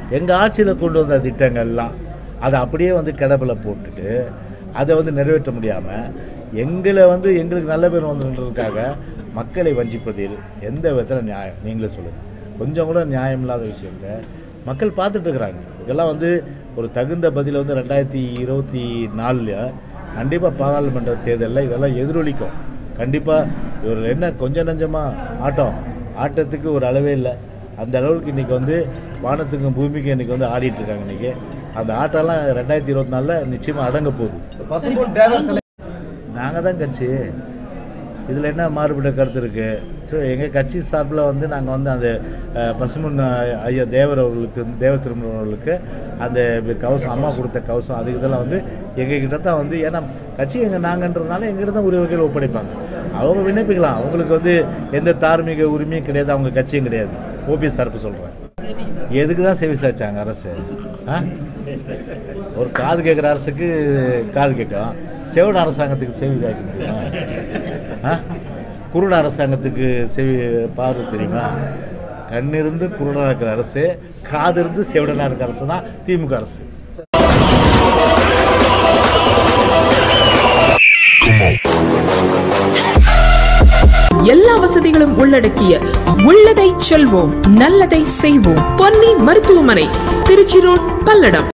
எங்கள் ஆட்சியில் கொண்டு வந்த திட்டங்கள்லாம் அதை அப்படியே வந்து கிடப்பில் போட்டுட்டு அதை வந்து நிறைவேற்ற முடியாமல் எங்களை வந்து எங்களுக்கு நல்ல பேர் வந்துன்றதுக்காக மக்களை வஞ்சிப்பதில் எந்த விதத்தில் நியாயம் நீங்களே சொல்லுங்கள் கொஞ்சம் கூட நியாயம் இல்லாத விஷயத்த மக்கள் பார்த்துட்டு இருக்கிறாங்க இதெல்லாம் வந்து ஒரு தகுந்த பதிலை வந்து ரெண்டாயிரத்தி இருபத்தி நாலில் கண்டிப்பாக பாராளுமன்ற தேர்தலில் இதெல்லாம் எதிரொலிக்கும் கண்டிப்பாக இவர் என்ன கொஞ்சம் நஞ்சமாக ஆட்டம் ஆட்டத்துக்கு ஒரு அளவே இல்லை அந்த அளவுக்கு இன்றைக்கி வந்து வானத்துக்கும் பூமிக்கும் இன்றைக்கி வந்து ஆடிட்டு இருக்காங்க இன்றைக்கி அந்த ஆட்டம்லாம் ரெண்டாயிரத்தி இருபத்தி நாலில் நிச்சயமாக அடங்க போகுது பசும்பொன் தேவர் சிலை நாங்கள் தான் கட்சி இதில் என்ன மாறுபட்ட கருத்து இருக்குது ஸோ எங்கள் கட்சி சார்பில் வந்து நாங்கள் வந்து அந்த அஹ், பசுமன் அஹ், ஐயா தேவர் அவர்களுக்கு வந்து தேவ திருமணம் அவர்களுக்கு அந்த கவசம் அம்மா கொடுத்த கவசம் அது இதெல்லாம் வந்து எங்ககிட்ட தான் வந்து ஏன்னா கட்சி எங்கள் நாங்கன்றதுனால எங்கிட்ட தான் உரிய வகையில் ஒப்படைப்பாங்க அவங்க விண்ணப்பிக்கலாம் அவங்களுக்கு வந்து எந்த தார்மீக உரிமையும் கிடையாது அவங்க கட்சியும் கிடையாது ஓபிஎஸ் தரப்பு சொல்கிறேன் எதுக்கு தான் செவி சாச்சாங்க அரசு ஆ ஒரு காது கேட்குற அரசுக்கு காது கேட்கும் செவிட அரசாங்கத்துக்கு செவி கேட்க முடியுமா ஆ குருட அரசாங்கத்துக்கு செவி பார்வை தெரியுமா கண்ணிருந்து குருடனாக இருக்கிற அரசு காது இருந்து செவிடனாக இருக்கிற அரசு தான் திமுக அரசு எல்லா வசதிகளும் உள்ளடக்கிய உள்ளதை செல்வோம் நல்லதை செய்வோம் பொன்னி மருத்துவமனை திருச்சி ரோட் பல்லடம்